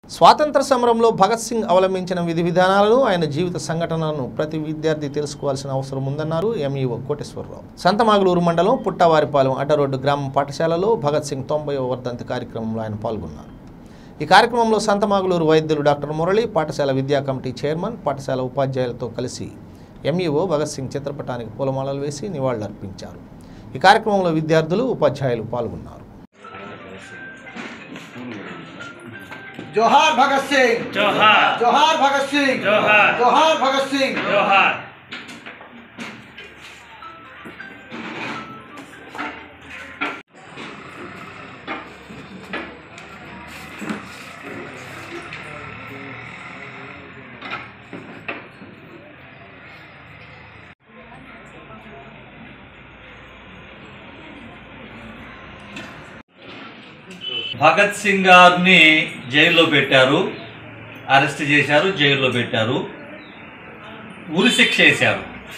స్వాతంత్ర సమరంలో భగత్ సింగ్ అవలంబించిన విధి విధానాలను ఆయన జీవిత సంఘటనలను ప్రతి విద్యార్థి తెలుసుకోవాల్సిన అవసరం ఉందన్నారు ఎంఈఓ కోటేశ్వరరావు సంతమాగులూరు మండలం పుట్టవారిపాలెం అడ్డరోడ్డు గ్రామం పాఠశాలలో భగత్ సింగ్ తొంభై వర్ధంతి కార్యక్రమంలో ఆయన పాల్గొన్నారు ఈ కార్యక్రమంలో సంతమాగులూరు వైద్యులు డాక్టర్ మురళి పాఠశాల విద్యా కమిటీ చైర్మన్ పాఠశాల ఉపాధ్యాయులతో కలిసి ఎంఈఓ భగత్ సింగ్ చిత్రపటానికి పూలమాలలు వేసి నివాళులర్పించారు ఈ కార్యక్రమంలో విద్యార్థులు ఉపాధ్యాయులు పాల్గొన్నారు जोहार भगत सिंह जोहार जोहार भगत सिंह जोहार जोहार भगत सिंह जोहार భగత్ సింగ్ గారిని జైల్లో పెట్టారు అరెస్ట్ చేశారు జైల్లో పెట్టారు ఉరి శిక్ష వేశారు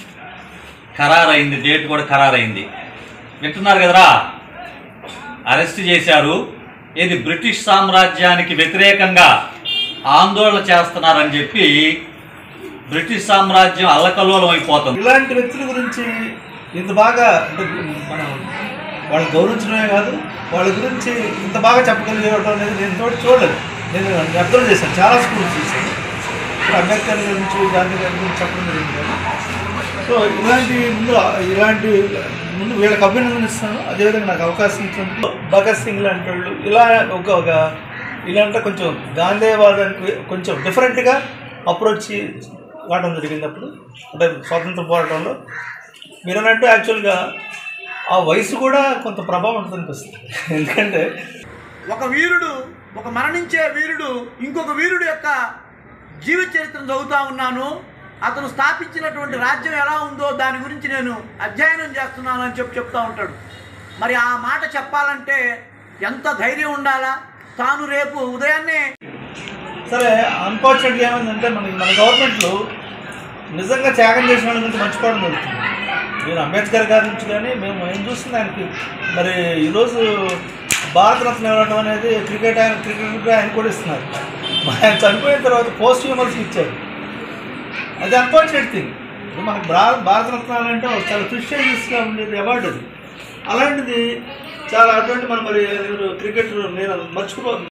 ఖరారైంది డేట్ కూడా ఖరారైంది వింటున్నారు కదరా అరెస్ట్ చేశారు ఇది బ్రిటిష్ సామ్రాజ్యానికి వ్యతిరేకంగా ఆందోళన చేస్తున్నారని చెప్పి బ్రిటిష్ సామ్రాజ్యం అల్లకల్లోలం అయిపోతుంది ఇలాంటి వ్యక్తుల గురించి ఇంత బాగా అంటే మనం వాళ్ళని గౌరవించడమే కాదు వాళ్ళ గురించి ఇంత బాగా చెప్పగలిగేయడం అనేది నేను తోటి చూడలేదు నేను అబ్జర్వ్ చేశాను చాలా స్కూల్స్ చూశాను ఇప్పుడు అంబేద్కర్ గురించి గాంధీ గారి గురించి చెప్పడం జరిగింది కదా సో ఇలాంటి ముందు ఇలాంటి ముందు వీళ్ళకి అభినందనిస్తాను అదేవిధంగా నాకు అవకాశం ఇచ్చినందుకు భగత్ సింగ్ లాంటి వాళ్ళు ఇలా ఒక ఒక ఇలాంటి కొంచెం గాంధేయవాదానికి కొంచెం డిఫరెంట్గా అప్రోచ్ కావడం జరిగింది అప్పుడు అంటే స్వాతంత్ర పోరాటంలో మీరు అన్నట్టు యాక్చువల్గా ఆ వయసు కూడా కొంత ప్రభావం ఉంటుంది అనిపిస్తుంది ఎందుకంటే ఒక వీరుడు ఒక మరణించే వీరుడు ఇంకొక వీరుడు యొక్క జీవిత చరిత్రను చదువుతా ఉన్నాను అతను స్థాపించినటువంటి రాజ్యం ఎలా ఉందో దాని గురించి నేను అధ్యయనం చేస్తున్నాను అని చెప్పి చెప్తా ఉంటాడు మరి ఆ మాట చెప్పాలంటే ఎంత ధైర్యం ఉండాలా తాను రేపు ఉదయాన్నే సరే అన్ఫార్చునేట్గా ఏమైందంటే మన మన గవర్నమెంట్లో నిజంగా త్యాగం చేసిన వాళ్ళ గురించి మర్చిపోవడం జరుగుతుంది నేను అంబేద్కర్ గారి నుంచి కానీ మేము ఏం చూస్తుంది ఆయనకి మరి ఈరోజు భారతరత్న ఇవ్వడం అనేది క్రికెట్ ఆయన క్రికెట్ ఆయన కూడా ఇస్తున్నారు మరి ఆయన చనిపోయిన తర్వాత పోస్ట్ హ్యూమర్స్కి ఇచ్చారు అది అన్ఫార్చునేట్ థింగ్ ఇప్పుడు మనకు భా భారతరత్నాలు అంటే ఒక చాలా ప్రిస్టేజియస్గా ఉండేది అవార్డు అది అలాంటిది చాలా అటువంటి మనం మరి క్రికెట్ నేను మర్చిపో